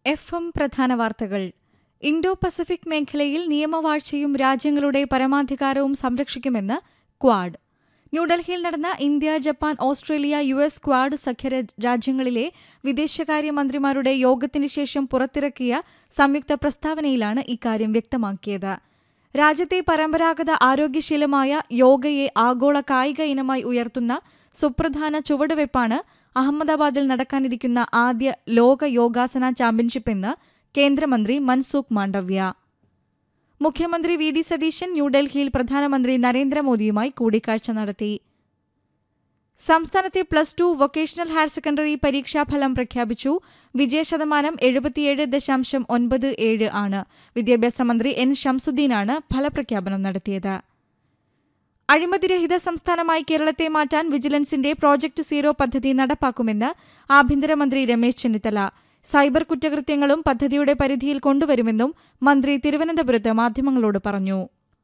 F M പ്രധാന വാർത്തകൾ Indo Pacific മേഖലയിൽ നിയമവാഴ്ചയും രാജ്യങ്ങളുടെ പരമാധികാരവും സംരക്ഷിക്കുമെന്ന് ക്വാഡ് ന്യൂഡൽഹിയിൽ നടന്ന India Japan Australia U S Quad സഖ്യ രാജ്യങ്ങളിലെ വിദേശകാര്യമന്ത്രിമാരുടെ യോഗത്തിന് ശേഷം പുറത്തിറക്കിയ സംയുക്ത പ്രസ്താവനയിലാണ് ഇക്കാര്യം വ്യക്തമാക്കിയത് രാജ്യത്തെ പരമ്പരാഗത ആരോഗ്യശീലമായ യോഗയെ ആഗോള കായിക ഇനമായി ഉയർത്തുന്ന സുപ്രധാന ചുവടുവയ്പ്പാണ് അഹമ്മദാബാദിൽ നടക്കാനിരിക്കുന്ന ആദ്യ ലോക യോഗാസന ചാമ്പ്യൻഷിപ്പെന്ന് കേന്ദ്രമന്ത്രി മൻസുഖ് മാണ്ഡവ്യ മുഖ്യമന്ത്രി വി ഡി സതീശൻ ന്യൂഡൽഹിയിൽ പ്രധാനമന്ത്രി നരേന്ദ്രമോദിയുമായി കൂടിക്കാഴ്ച നടത്തി സംസ്ഥാനത്തെ plus two vocational higher secondary പരീക്ഷാഫലം പ്രഖ്യാപിച്ചു വിജയശതമാനം എഴുപത്തിയേഴ് ദശാംശം ഒൻപത് ഏഴ് ആണ് വിദ്യാഭ്യാസ മന്ത്രി എൻ ഷംസുദ്ദീനാണ് ഫലപ്രഖ്യാപനം നടത്തിയത് അഴിമതിരഹിത സംസ്ഥാനമായി കേരളത്തെ മാറ്റാൻ വിജിലൻസിന്റെ പ്രോജക്ട് സീറോ പദ്ധതി നടപ്പാക്കുമെന്ന് ആഭ്യന്തരമന്ത്രി രമേശ് ചെന്നിത്തല സൈബർ കുറ്റകൃത്യങ്ങളും പദ്ധതിയുടെ പരിധിയിൽ കൊണ്ടുവരുമെന്നും മന്ത്രി തിരുവനന്തപുരത്ത് മാധ്യമങ്ങളോട് പറഞ്ഞു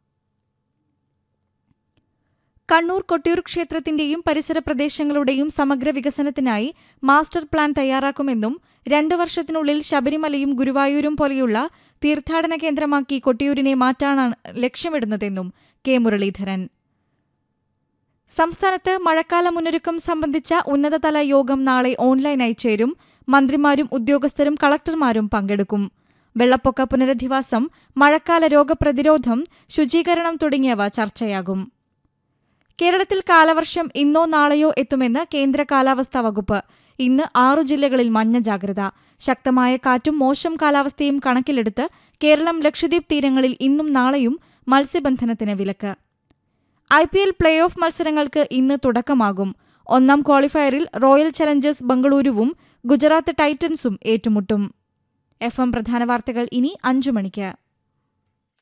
കണ്ണൂർ കൊട്ടിയൂർ ക്ഷേത്രത്തിന്റെയും പരിസര പ്രദേശങ്ങളുടെയും സമഗ്ര വികസനത്തിനായി മാസ്റ്റർ പ്ലാൻ തയ്യാറാക്കുമെന്നും രണ്ടു വർഷത്തിനുള്ളിൽ ശബരിമലയും ഗുരുവായൂരും പോലെയുള്ള തീർത്ഥാടന കേന്ദ്രമാക്കി കൊട്ടിയൂരിനെ മാറ്റാനാണ് ലക്ഷ്യമിടുന്നതെന്നും കെ മുരളീധരൻ സംസ്ഥാനത്ത് മഴക്കാല മുന്നൊരുക്കം സംബന്ധിച്ച ഉന്നതതല യോഗം നാളെ ഓൺലൈനായി ചേരും മന്ത്രിമാരും ഉദ്യോഗസ്ഥരും കളക്ടർമാരും പങ്കെടുക്കും വെള്ളപ്പൊക്ക പുനരധിവാസം മഴക്കാല രോഗപ്രതിരോധം ശുചീകരണം തുടങ്ങിയവ ചർച്ചയാകും കേരളത്തിൽ കാലവർഷം ഇന്നോ നാളെയോ എത്തുമെന്ന് കേന്ദ്ര കാലാവസ്ഥാ വകുപ്പ് ഇന്ന് ആറു ജില്ലകളിൽ മഞ്ഞ ജാഗ്രത ശക്തമായ കാറ്റും മോശം കാലാവസ്ഥയും കണക്കിലെടുത്ത് കേരളം ലക്ഷദ്വീപ് തീരങ്ങളിൽ ഇന്നും നാളെയും മത്സ്യബന്ധനത്തിന് വിലക്ക് I P L play off മത്സരങ്ങൾക്ക് ഇന്ന് തുടക്കമാകും ഒന്നാം ക്വാളിഫയറിൽ റോയൽ ചലഞ്ചേഴ്സ് ബംഗളൂരുവും ഗുജറാത്ത് ടൈറ്റൻസും ഏറ്റുമുട്ടും എഫ് എം പ്രധാന വാർത്തകൾ ഇനി അഞ്ചു മണിക്ക്